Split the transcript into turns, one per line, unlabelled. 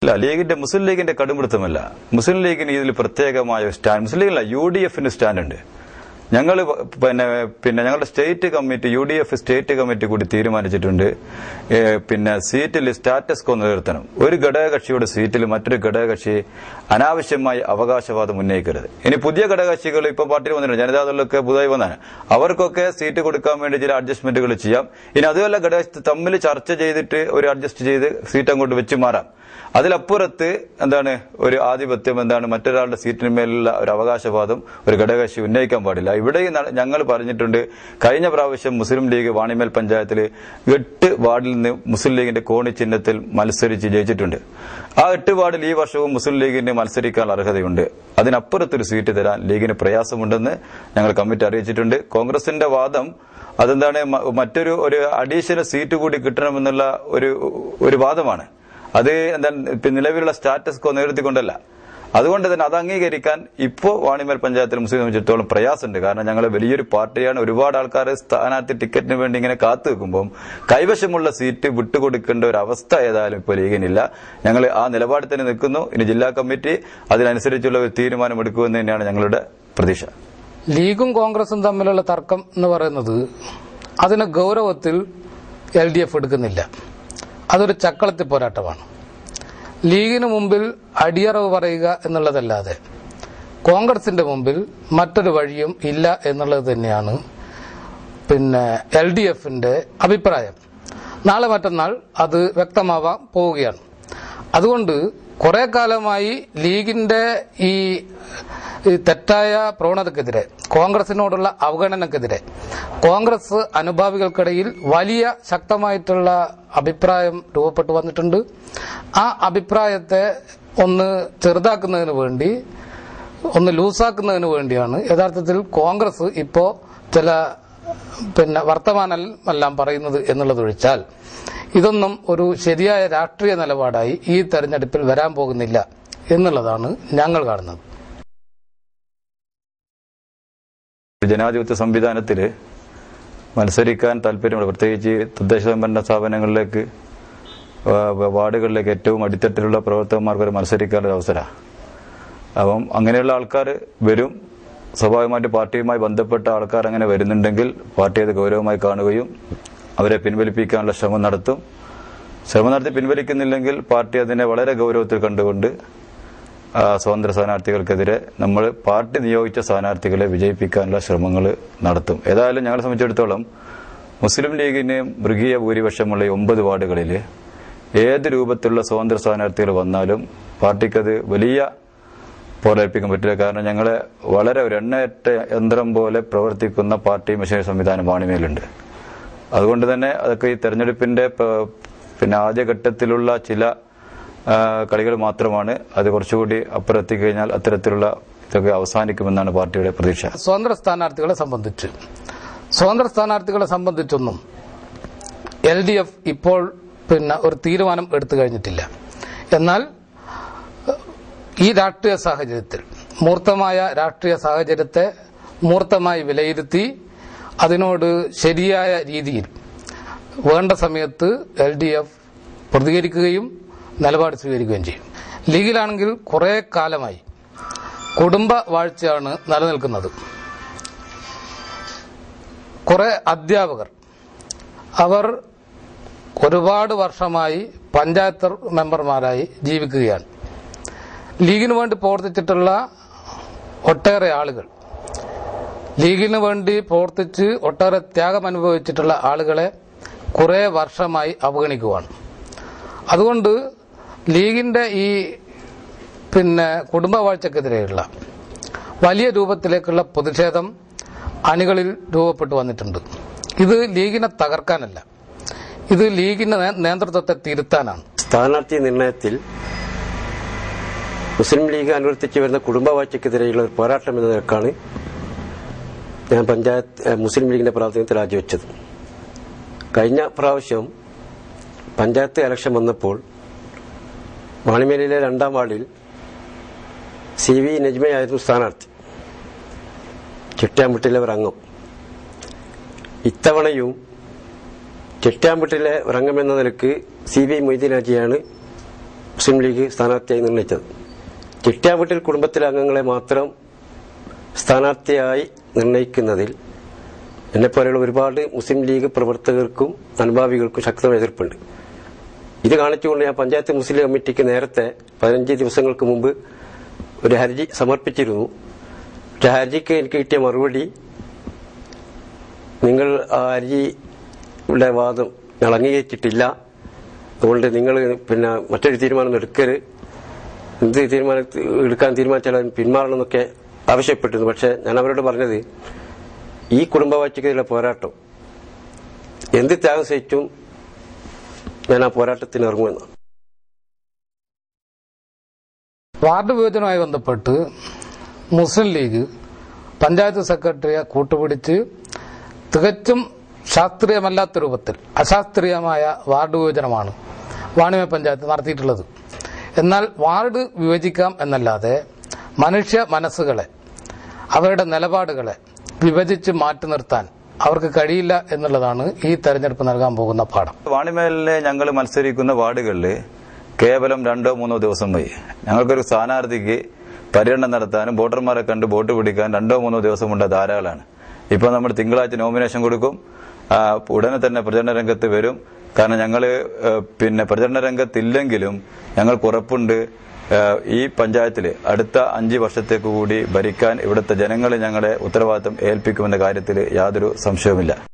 ഇല്ല ലീഗിന്റെ മുസ്ലിം ലീഗിന്റെ കടുംപിടുത്തമല്ല മുസ്ലിം ലീഗിന് ഇതിൽ പ്രത്യേകമായ ഒരു സ്റ്റാൻഡ് മുസ്ലിം ലീഗല്ല യു ഡി എഫിന് സ്റ്റാൻഡ് ഉണ്ട് ഞങ്ങൾ പിന്നെ പിന്നെ ഞങ്ങളുടെ state committee U D F state committee കൂടി തീരുമാനിച്ചിട്ടുണ്ട് ഏ, പിന്നെ സീറ്റിൽ സ്റ്റാറ്റസ് കോ നിലനിർത്തണം ഒരു ഘടകകക്ഷിയുടെ സീറ്റിൽ മറ്റൊരു ഘടകകക്ഷി അനാവശ്യമായി അവകാശവാദം ഉന്നയിക്കരുത് ഇനി പുതിയ ഘടകകക്ഷികൾ ഇപ്പൊ പാർട്ടിയിൽ വന്നിട്ടുണ്ട് ജനതാദളിലൊക്കെ പുതുതായി വന്നാണ് അവർക്കൊക്കെ സീറ്റ് കൊടുക്കാൻ വേണ്ടി ചില അഡ്ജസ്റ്റ്മെന്റുകൾ ചെയ്യാം ഇനി അതുമല്ല ഘടക തമ്മിൽ ചർച്ച ചെയ്തിട്ട് ഒരു അഡ്ജസ്റ്റ് ചെയ്ത് സീറ്റ് അങ്ങോട്ട് വെച്ച് മാറാം അതിലപ്പുറത്ത് എന്താണ് ഒരു ആധിപത്യം എന്താണ് മറ്റൊരാളുടെ സീറ്റിന് മേലുള്ള ഒരു അവകാശവാദം ഒരു ഘടകകക്ഷി ഉന്നയിക്കാൻ പാടില്ല ഇവിടെ ഞങ്ങൾ പറഞ്ഞിട്ടുണ്ട് കഴിഞ്ഞ പ്രാവശ്യം മുസ്ലിം ലീഗ് വാണിമേൽ പഞ്ചായത്തിൽ എട്ട് വാർഡിൽ നിന്ന് മുസ്ലിം ലീഗിന്റെ കോണി ചിഹ്നത്തിൽ മത്സരിച്ച് ജയിച്ചിട്ടുണ്ട് ആ എട്ട് വാർഡിൽ ഈ വർഷവും മുസ്ലിം ലീഗിന് മത്സരിക്കാൻ അർഹതയുണ്ട് അതിനപ്പുറത്തൊരു സീറ്റ് തരാൻ ലീഗിന് പ്രയാസമുണ്ടെന്ന് ഞങ്ങൾ കമ്മിറ്റി അറിയിച്ചിട്ടുണ്ട് കോൺഗ്രസിന്റെ വാദം അതെന്താണ് മ- മറ്റൊരു ഒരു അഡീഷണൽ സീറ്റ് കൂടി കിട്ടണമെന്നുള്ള ഒരു ഒരു വാദമാണ് അത് എന്താ ഇപ്പൊ നിലവിലുള്ള സ്റ്റാറ്റസ് കോ നിലനിർത്തിക്കൊണ്ടല്ല അതുകൊണ്ട് തന്നെ അത് അംഗീകരിക്കാൻ ഇപ്പോ വാണിമേൽ പഞ്ചായത്തിൽ മുസ്ലിം സംബന്ധിച്ചിടത്തോളം പ്രയാസമുണ്ട് കാരണം ഞങ്ങൾ വലിയൊരു പാർട്ടിയാണ് ഒരുപാട് ആൾക്കാർ സ്ഥാനാർത്ഥി ടിക്കറ്റിന് വേണ്ടി ഇങ്ങനെ കാത്തു നിൽക്കുമ്പോൾ കൈവശമുള്ള സീറ്റ് വിട്ടുകൊടുക്കേണ്ട ഒരു അവസ്ഥ ഏതായാലും ഇപ്പോൾ ലീഗിനില്ല ഞങ്ങൾ ആ നിലപാടിൽ തന്നെ നിൽക്കുന്നു ഇനി ജില്ലാ കമ്മിറ്റി അതിനനുസരിച്ചുള്ള ഒരു തീരുമാനം എടുക്കുമെന്ന് തന്നെയാണ് ഞങ്ങളുടെ പ്രതീക്ഷ
ലീഗും കോൺഗ്രസും തമ്മിലുള്ള തർക്കം എന്ന് പറയുന്നത് അതിന് ഗൗരവത്തിൽ എൽ ഡി എഫ് എടുക്കുന്നില്ല അതൊരു ചക്കളത്തി പോരാട്ടമാണ് ലീഗിന് മുമ്പിൽ അടിയറവ് പറയുക എന്നുള്ളതല്ലാതെ കോൺഗ്രസിന്റെ മുമ്പിൽ മറ്റൊരു വഴിയും ഇല്ല എന്നുള്ളത് തന്നെയാണ് പിന്നെ എൽ ഡി എഫിന്റെ അഭിപ്രായം നാളെ മറ്റന്നാൾ അത് വ്യക്തമാവാൻ പോവുകയാണ് അതുകൊണ്ട് കുറെ കാലമായി ലീഗിന്റെ ഈ ഈ തെറ്റായ പ്രവണതക്കെതിരെ കോൺഗ്രസിനോടുള്ള അവഗണനക്കെതിരെ കോൺഗ്രസ് അനുഭാവികൾക്കിടയിൽ വലിയ ശക്തമായിട്ടുള്ള അഭിപ്രായം രൂപപ്പെട്ടു വന്നിട്ടുണ്ട് ആ അഭിപ്രായത്തെ ഒന്ന് ചെറുതാക്കുന്നതിന് വേണ്ടി ഒന്ന് ലൂസാക്കുന്നതിന് വേണ്ടിയാണ് യഥാർത്ഥത്തിൽ കോൺഗ്രസ് ഇപ്പോ ചില പിന്നെ വർത്തമാനം എല്ലാം പറയുന്നത് എന്നുള്ളതൊഴിച്ചാൽ ഇതൊന്നും ഒരു ശരിയായ രാഷ്ട്രീയ നിലപാടായി ഈ തെരഞ്ഞെടുപ്പിൽ വരാൻ പോകുന്നില്ല എന്നുള്ളതാണ് ഞങ്ങൾ കാണുന്നത്
ജനാധിപത്യ സംവിധാനത്തിൽ മത്സരിക്കാൻ താല്പര്യമുണ്ട് പ്രത്യേകിച്ച് തദ്ദേശ സ്വയംഭരണ സ്ഥാപനങ്ങളിലേക്ക് ആ, വാർഡുകളിലേക്ക് ഏറ്റവും അടിത്തട്ടിലുള്ള പ്രവർത്തകന്മാർക്ക് ഒരു മത്സരിക്കാനുള്ള അവസരമാണ് അപ്പം അങ്ങനെയുള്ള ആൾക്കാർ വരും സ്വാഭാവികമായിട്ട് പാർട്ടിയുമായി ബന്ധപ്പെട്ട ആൾക്കാർ അങ്ങനെ വരുന്നുണ്ടെങ്കിൽ പാർട്ടി അത് ഗൗരവമായി കാണുകയും അവരെ പിൻവലിപ്പിക്കാനുള്ള ശ്രമം നടത്തും ശ്രമം നടത്തി പിൻവലിക്കുന്നില്ലെങ്കിൽ പാർട്ടി അതിനെ വളരെ ഗൗരവത്തിൽ കണ്ടുകൊണ്ട് ആ, സ്വതന്ത്ര സ്ഥാനാർത്ഥികൾക്കെതിരെ നമ്മൾ പാർട്ടി നിയോഗിച്ച സ്ഥാനാർത്ഥികളെ വിജയിപ്പിക്കാനുള്ള ശ്രമങ്ങൾ നടത്തും ഏതായാലും ഞങ്ങളെ സംബന്ധിച്ചിടത്തോളം മുസ്ലിം ലീഗിന് മൃഗീയ ഭൂരിപക്ഷമുള്ള ഈ ഒമ്പത് വാർഡുകളിൽ ഏത് രൂപത്തിലുള്ള സ്വതന്ത്ര സ്ഥാനാർത്ഥികൾ വന്നാലും പാർട്ടിക്കത് വലിയ പോരേൽപ്പിക്കാൻ പറ്റില്ല കാരണം ഞങ്ങളെ വളരെ ഒരു എണ്ണയറ്റ യന്ത്രം പോലെ പ്രവർത്തിക്കുന്ന പാർട്ടി മെഷീനറി സംവിധാനം വാണിമേലുണ്ട് അതുകൊണ്ട് തന്നെ അതൊക്കെ ഈ തെരഞ്ഞെടുപ്പിന്റെ പ- പിന്നെ ആദ്യഘട്ടത്തിലുള്ള ചില ആ, കളികൾ മാത്രമാണ് അത് കുറച്ചുകൂടി അപ്പുറത്തി കഴിഞ്ഞാൽ അത്തരത്തിലുള്ള ഇതൊക്കെ അവസാനിക്കുമെന്നാണ് പാർട്ടിയുടെ പ്രതീക്ഷ
സ്വതന്ത്ര സ്ഥാനാർത്ഥികളെ സംബന്ധിച്ച് സ്വതന്ത്ര സ്ഥാനാർത്ഥികളെ സംബന്ധിച്ചൊന്നും എൽ ഡി എഫ് ഇപ്പോൾ പിന്നെ ഒരു തീരുമാനം എടുത്തു കഴിഞ്ഞിട്ടില്ല എന്നാൽ ഈ രാഷ്ട്രീയ സാഹചര്യത്തിൽ മൂർത്തമായ രാഷ്ട്രീയ സാഹചര്യത്തെ മൂർത്തമായി വിലയിരുത്തി അതിനോട് ശരിയായ രീതിയിൽ വേണ്ട സമയത്ത് എൽ ഡി എഫ് പ്രതികരിക്കുകയും നിലപാട് സ്വീകരിക്കുകയും ചെയ്യും ലീഗിലാണെങ്കിൽ കുറെ കാലമായി കുടുംബ വാഴ്ചയാണ് നിലനിൽക്കുന്നത് കുറെ അധ്യാപകർ അവർ ഒരുപാട് വർഷമായി പഞ്ചായത്ത് മെമ്പർമാരായി ജീവിക്കുകയാണ് ലീഗിന് വേണ്ടി പ്രവർത്തിച്ചിട്ടുള്ള ഒട്ടേറെ ആളുകൾ ലീഗിന് വേണ്ടി പ്രവർത്തിച്ച് ഒട്ടേറെ ത്യാഗം അനുഭവിച്ചിട്ടുള്ള ആളുകളെ കുറെ വർഷമായി അവഗണിക്കുവാണ് അതുകൊണ്ട് ലീഗിന്റെ ഈ പിന്നെ കുടുംബവാഴ്ചക്കെതിരെയുള്ള വലിയ രൂപത്തിലേക്കുള്ള പ്രതിഷേധം അണികളിൽ രൂപപ്പെട്ടു വന്നിട്ടുണ്ട് ഇത് ലീഗിനെ തകർക്കാനല്ല ഇത് ലീഗിന്റെ നേ- നേതൃത്വത്തെ തിരുത്താനാണ്
സ്ഥാനാർത്ഥി നിർണയത്തിൽ മുസ്ലിം ലീഗ് അനുവർത്തിച്ചു വരുന്ന കുടുംബവാഴ്ചക്കെതിരെയുള്ള ഒരു പോരാട്ടം എന്ന നിലക്കാണ് ഞാൻ പഞ്ചായത്ത് ഏഹ്, മുസ്ലിം ലീഗിന്റെ പ്രാതിനിധ്യത്തിൽ രാജിവെച്ചത് കഴിഞ്ഞ പ്രാവശ്യം പഞ്ചായത്ത് ഇലക്ഷൻ വന്നപ്പോൾ വാണിമേലിലെ രണ്ടാം വാർഡിൽ സി വി നജ്മയായിരുന്നു സ്ഥാനാർത്ഥി ചിട്ടാമ്പട്ടിലെ ഒരു അംഗം ഇത്തവണയും ചിട്ടാമ്പട്ടിലെ ഒരു അംഗം എന്ന നിലക്ക് സി വി മൊയ്തീൻ ഹാജിയാണ് മുസ്ലിം ലീഗ് സ്ഥാനാർത്ഥിയായി നിർണയിച്ചത് ചിറ്റാവീട്ടിൽ കുടുംബത്തിലെ അംഗങ്ങളെ മാത്രം സ്ഥാനാർത്ഥിയായി നിർണയിക്കുന്നതിൽ എന്നെപ്പോലെയുള്ള ഒരുപാട് മുസ്ലിം ലീഗ് പ്രവർത്തകർക്കും അനുഭാവികൾക്കും ശക്തമായ എതിർപ്പുണ്ട് ഇത് കാണിച്ചുകൊണ്ട് ഞാൻ പഞ്ചായത്ത് മുസ്ലിം കമ്മിറ്റിക്ക് നേരത്തെ പതിനഞ്ച് ദിവസങ്ങൾക്ക് മുമ്പ് ഒരു ഹർജി സമർപ്പിച്ചിരുന്നു പക്ഷെ ഹർജിക്ക് എനിക്ക് കിട്ടിയ മറുപടി നിങ്ങൾ ആ ഹർജിയുടെ വാദം ഞങ്ങൾ അംഗീകരിച്ചിട്ടില്ല അതുകൊണ്ട് നിങ്ങൾ പിന്നെ മറ്റൊരു തീരുമാനം എടുക്കരുത് എന്ത് തീരുമാനം എടുക്കാൻ തീരുമാനിച്ചാൽ അതിന് പിന്മാറണം എന്നൊക്കെ ആവശ്യപ്പെട്ടിരുന്നു പക്ഷെ ഞാൻ അവരോട് പറഞ്ഞത് ഈ കുടുംബവാഴ്ചക്കെതിരെ പോരാട്ടം എന്ത് ത്യാഗം സഹിച്ചും ഞാൻ ആ പോരാട്ടത്തിന് ഇറങ്ങുമെന്ന്
വാർഡ് വിഭജനവുമായി ബന്ധപ്പെട്ട് മുസ്ലിം ലീഗ് പഞ്ചായത്ത് സെക്രട്ടറിയെ കൂട്ടുപിടിച്ച് തികച്ചും ശാസ്ത്രീയമല്ലാത്ത രൂപത്തിൽ അശാസ്ത്രീയമായ വാർഡ് വിഭജനമാണ് വാണിമ പഞ്ചായത്ത് നടത്തിയിട്ടുള്ളത് എന്നാൽ വാർഡ് വിഭജിക്കാം എന്നല്ലാതെ മനുഷ്യ മനസ്സുകളെ അവരുടെ നിലപാടുകളെ വിഭജിച്ച് മാറ്റി നിർത്താൻ അവർക്ക് കഴിയില്ല എന്നുള്ളതാണ് ഈ തെരഞ്ഞെടുപ്പ് നൽകാൻ പോകുന്ന പാഠം
വാണിമേലിലെ ഞങ്ങൾ മത്സരിക്കുന്ന വാർഡുകളിൽ കേവലം രണ്ടോ മൂന്നോ ദിവസം മതി ഞങ്ങൾക്കൊരു സ്ഥാനാർത്ഥിക്ക് പര്യടനം നടത്താനും വോട്ടർമാരെ കണ്ട് വോട്ട് പിടിക്കാൻ രണ്ടോ മൂന്നോ ദിവസം കൊണ്ട് ധാരാളമാണ് ഇപ്പൊ നമ്മൾ തിങ്കളാഴ്ച നോമിനേഷൻ കൊടുക്കും ആ, ഉടനെ തന്നെ പ്രചരണ രംഗത്ത് വരും കാരണം ഞങ്ങൾ പിന്നെ പ്രചരണ രംഗത്തില്ലെങ്കിലും ഞങ്ങൾക്ക് ഉറപ്പുണ്ട് ആ, ഈ പഞ്ചായത്തിൽ അടുത്ത അഞ്ച് വർഷത്തേക്ക് കൂടി ഭരിക്കാൻ ഇവിടുത്തെ ജനങ്ങൾ ഞങ്ങളെ ഉത്തരവാദിത്തം ഏൽപ്പിക്കുമെന്ന കാര്യത്തിൽ യാതൊരു സംശയവുമില്ല